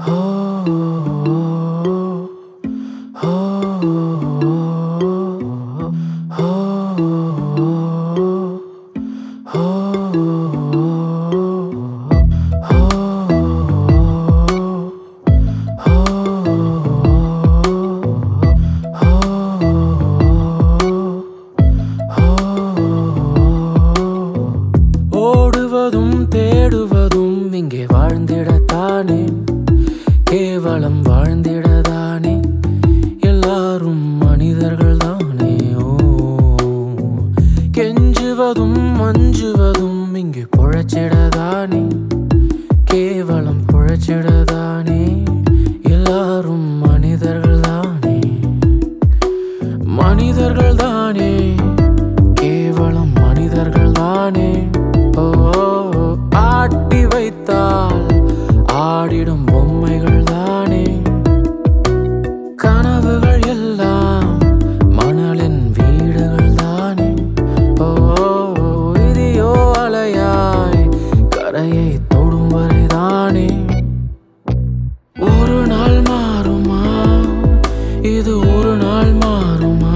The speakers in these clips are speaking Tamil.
ஓடுவதும் தேடுவதும் இங்கே வாழ்ந்திடத்தானே கேவலம் வாழ்ந்திடதானே எல்லாரும் மனிதர்கள் தானே ஓ கெஞ்சுவதும் மஞ்சுவதும் இங்கே பொழைச்சிடதானே கேவலம் பொழைச்சிடதானே எல்லாரும் மனிதர்கள் தானே மனிதர்கள் தானே கேவலம் மனிதர்கள் தானே ஓ ஆட்டி வைத்தால் ஆடிடும் பொம்மைகள் தானே கனவுகள் எல்லாம் மணலின் வீடுகள் தானே ஓ விதியோ அலையாய் கரையை தொடும் வரைதானே ஒரு நாள் மாறுமா இது ஒரு நாள் மாறுமா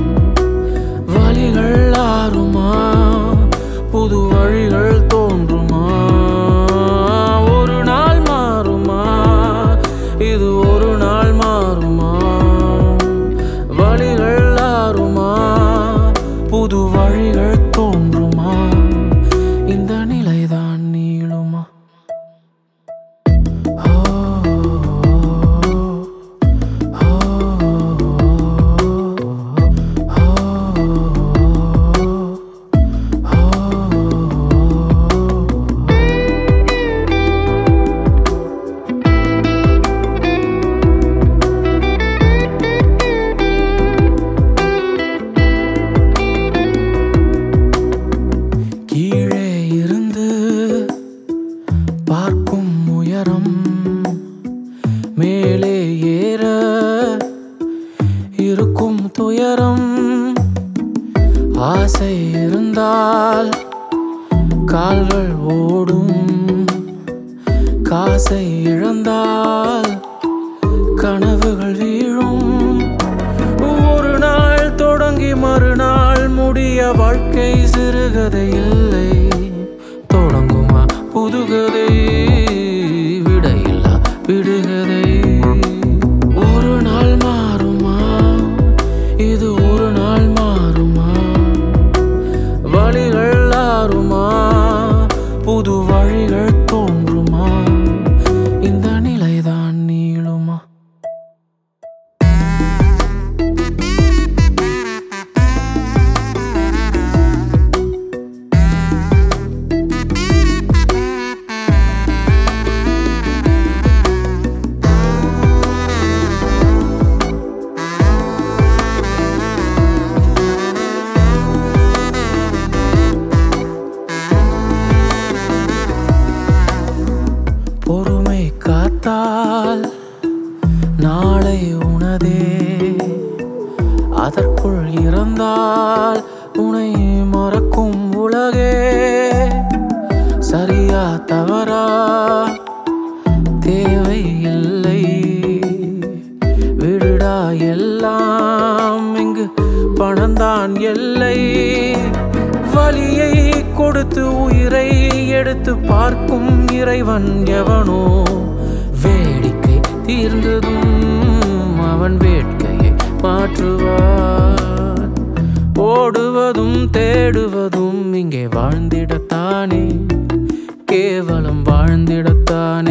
வழிகள் ஆறுமா புது வழிகள் தோன்றுமா ஒரு நாள் மாறுமா இது ஒரு நாள் மாறுமா வழிகள் ஆறுமா புது வழிகள் தோன்றுமா இந்த நிலைதான் நீளுமா கீழே இருந்து பார்க்கும் உயரம் மேலே ஏற இருக்கும் துயரம் ஆசை இருந்தால் கால்கள் ஓடும் காசை இழந்தால் கனவுகள் வீழும் ஒரு நாள் தொடங்கி மறுநாள் முடிய வாழ்க்கை சிறுகதை இல்லை தொடங்குமா புதுகதை விடையில்லா விடுகதை ஒரு நாள் மாறுமா இது ஒரு நாள் மாறுமா வழிகள் ஆறுமா புது வழிகள் தோன்றுமா இந்த நிலைதான் நீளுமா பொறுமை காத்தால் நாளை உனதே அதற்குள் இறந்தால் உனை மறக்கும் உலகே சரியா தவறா தேவை இல்லை விடுடா எல்லாம் இங்கு பணம்தான் எல்லை வலியை கொடுத்து உயிரை எடுத்து பார்க்கும் இறைவன் எவனோ வேடிக்கை தீர்ந்ததும் அவன் வேட்கையை மாற்றுவான் ஓடுவதும் தேடுவதும் இங்கே வாழ்ந்திடத்தானே கேவலம் வாழ்ந்திடத்தானே